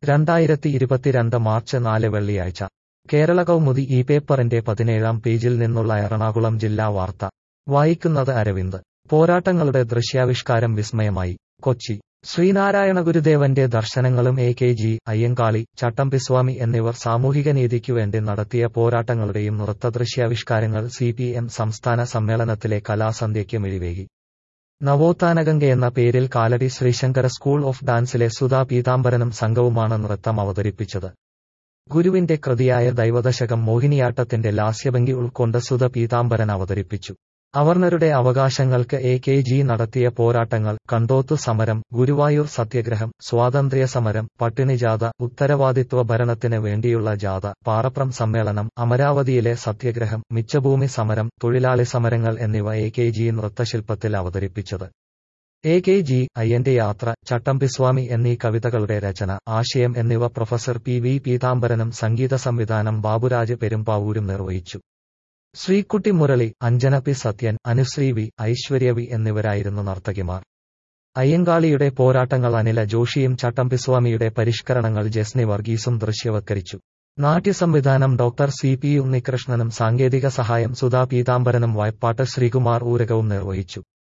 രണ്ടായിരത്തി ഇരുപത്തിരണ്ട് മാർച്ച് നാല് വെള്ളിയാഴ്ച കേരള കൗമുദി ഈ പേപ്പറിന്റെ പതിനേഴാം പേജിൽ നിന്നുള്ള എറണാകുളം ജില്ലാ വാർത്ത വായിക്കുന്നത് അരവിന്ദ് പോരാട്ടങ്ങളുടെ ദൃശ്യാവിഷ്കാരം വിസ്മയമായി കൊച്ചി ശ്രീനാരായണ ഗുരുദേവന്റെ ദർശനങ്ങളും A K G Ayyankali Chattampiswami എന്നിവർ സാമൂഹിക നീതിക്കുവേണ്ടി നടത്തിയ പോരാട്ടങ്ങളുടെയും നൃത്ത ദൃശ്യാവിഷ്കാരങ്ങൾ സി പി എം സംസ്ഥാന സമ്മേളനത്തിലെ കലാസന്ധ്യയ്ക്ക് മിഴിവേകി നവോത്ഥാനഗംഗ എന്ന പേരിൽ കാലടി ശ്രീശങ്കര സ്കൂൾ ഓഫ് ഡാൻസിലെ സുധാ പീതാംബരനും സംഘവുമാണ് നൃത്തം അവതരിപ്പിച്ചത് ഗുരുവിന്റെ കൃതിയായ ദൈവദശകം മോഹിനിയാട്ടത്തിന്റെ ലാസ്യഭംഗി ഉൾക്കൊണ്ട് സുധ പീതാംബരൻ അവതരിപ്പിച്ചു അവർണരുടെ അവകാശങ്ങൾക്ക് എ കെ ജി നടത്തിയ പോരാട്ടങ്ങൾ കണ്ടോത്തു സമരം ഗുരുവായൂർ സത്യഗ്രഹം സ്വാതന്ത്ര്യ സമരം പട്ടിണിജാഥ ഉത്തരവാദിത്വ ഭരണത്തിന് വേണ്ടിയുള്ള ജാഥ പാറപ്രം സമ്മേളനം അമരാവതിയിലെ സത്യഗ്രഹം മിച്ചഭൂമി സമരം തൊഴിലാളി സമരങ്ങൾ എന്നിവ എ കെ ജി നൃത്തശില്പത്തിൽ അവതരിപ്പിച്ചത് എ കെ ജി അയ്യന്റെ യാത്ര ചട്ടമ്പിസ്വാമി എന്നീ കവിതകളുടെ രചന ആശയം എന്നിവ പ്രൊഫസർ പി വി പീതാംബരനും സംഗീത സംവിധാനം ബാബുരാജ് പെരുമ്പാവൂരും നിർവഹിച്ചു Sreekutty Murali Anjana P Sathyan Anusree V Aishwarya V എന്നിവരായിരുന്നു നർത്തകിമാർ അയ്യങ്കാളിയുടെ പോരാട്ടങ്ങൾ അനില ജോഷിയും ചട്ടമ്പിസ്വാമിയുടെ പരിഷ്കരണങ്ങൾ ജസ്നി വർഗീസും ദൃശ്യവത്കരിച്ചു നാട്യസംവിധാനം ഡോക്ടർ സി പി ഉണ്ണികൃഷ്ണനും സാങ്കേതിക സഹായം സുധാ പീതാംബരനും വായ്പാട്ട് ശ്രീകുമാർ ഊരകവും നിർവഹിച്ചു